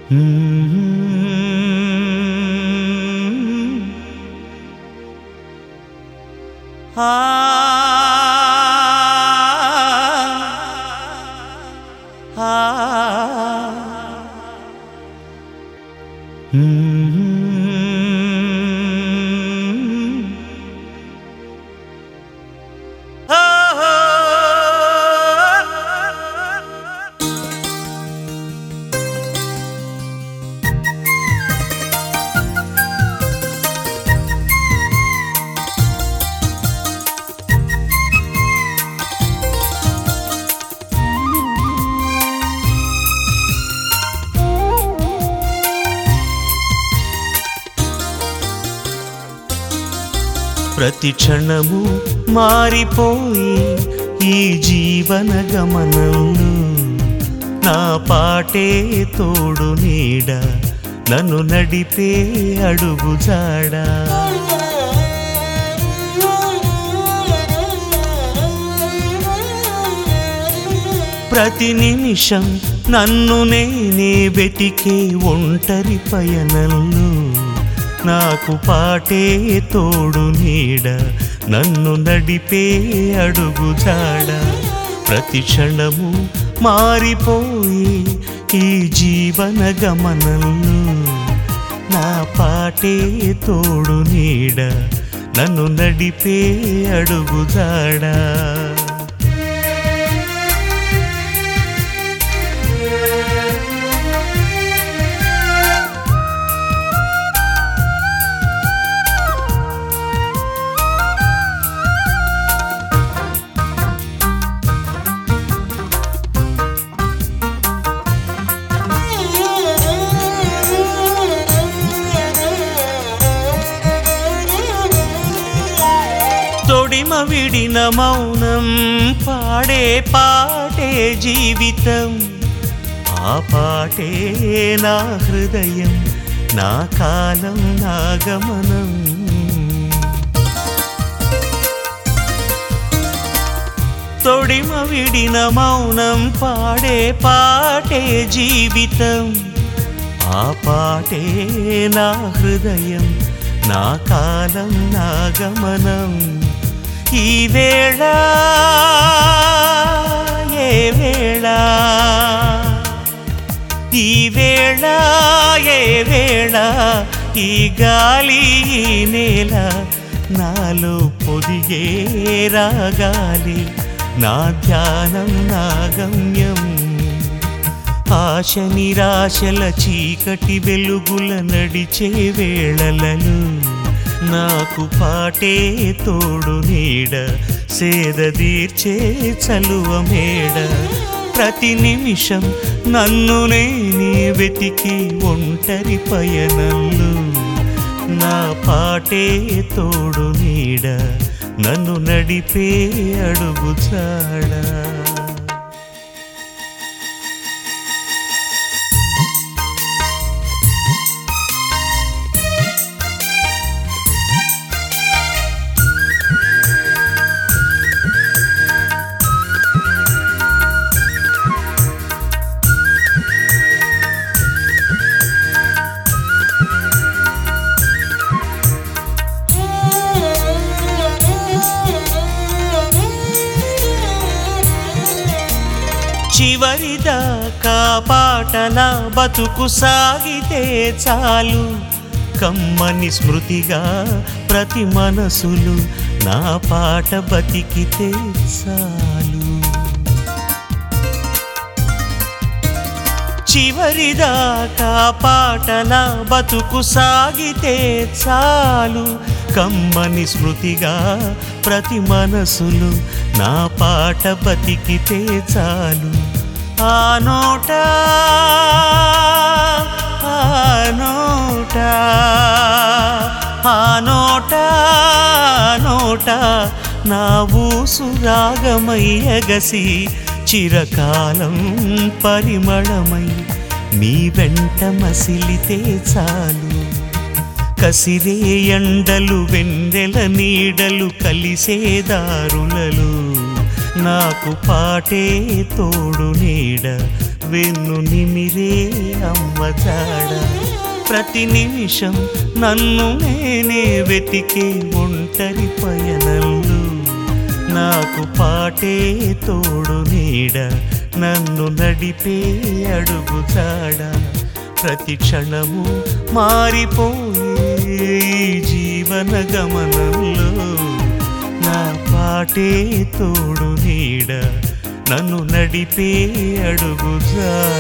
ప్రతి క్షణము మారిపోయి ఈ జీవన గమనంలో నా పాటే తోడు నీడ నన్ను నడిపే అడుగు జాడా ప్రతి నిమిషం నన్ను నేనే వెతికే ఒంటరి పయనంలో నాకు పాటే తోడు నీడ నన్ను నడిపే అడుగు జాడ ప్రతి క్షణము మారిపోయి ఈ జీవన గమనంలో నా పాటే తోడు నీడ నన్ను నడిపే అడుగు జాడా తొడిమ విడిన మౌనం పాడే పాటే జీవితం ఆ పాటే నా హృదయం నా కాలం నా గమనం తొడిమ విడిన మౌనం పాడే పాటే జీవితం ఆ పాటే నా హృదయం నా కాలం నా గమనం ఈ వేళ ఏ వేళ ఈ వేళ ఏ వేళ ఈ గాలి ఈ నేల నాలో పొదిగే రాగాలి నా ధ్యానం నా గమ్యం ఆశ నిరాశల చీకటి వెలుగుల నడిచే వేళలలో నాకు పాటే తోడు నీడ సేద తీర్చే చలువ మేడ ప్రతి నిమిషం నన్ను నేనే వెతికి ఒంటరి పయనంలో నా పాటే తోడు నీడ నన్ను నడిపే అడుగు చాడా చివరిదాకా పాటల బతుకు సాగితే చాలు కమ్మని స్మృతిగా ప్రతి మనసులు నా పాట బతికితే చాలు చివరిదాకా పాటల బతుకు సాగితే చాలు కమ్మని స్మృతిగా ప్రతి మనసులు నా పాట బతికితే చాలు ఆ నోట ఆ నోట ఆ నోట ఆ నోట నా ఊసు రాగమయ్యగసి చిరకాలం పరిమళమై మీ వెంట మసిలితే చాలు కసిరే ఎండలు వెన్నెల నీడలు కలిసే దారులలో నాకు పాటే తోడు నీడ వెన్ను నిమిరే అమ్మ జాడ ప్రతి నిమిషం నన్ను నేనే వెతికే ఒంటరి పయనంలో నాకు పాటే తోడు నీడ నన్ను నడిపే అడుగు జాడ ప్రతి క్షణము మారిపోయే ఈ జీవన గమనంలో నా పాటే తోడు నీడ నన్ను నడిపే అడుగు జాడ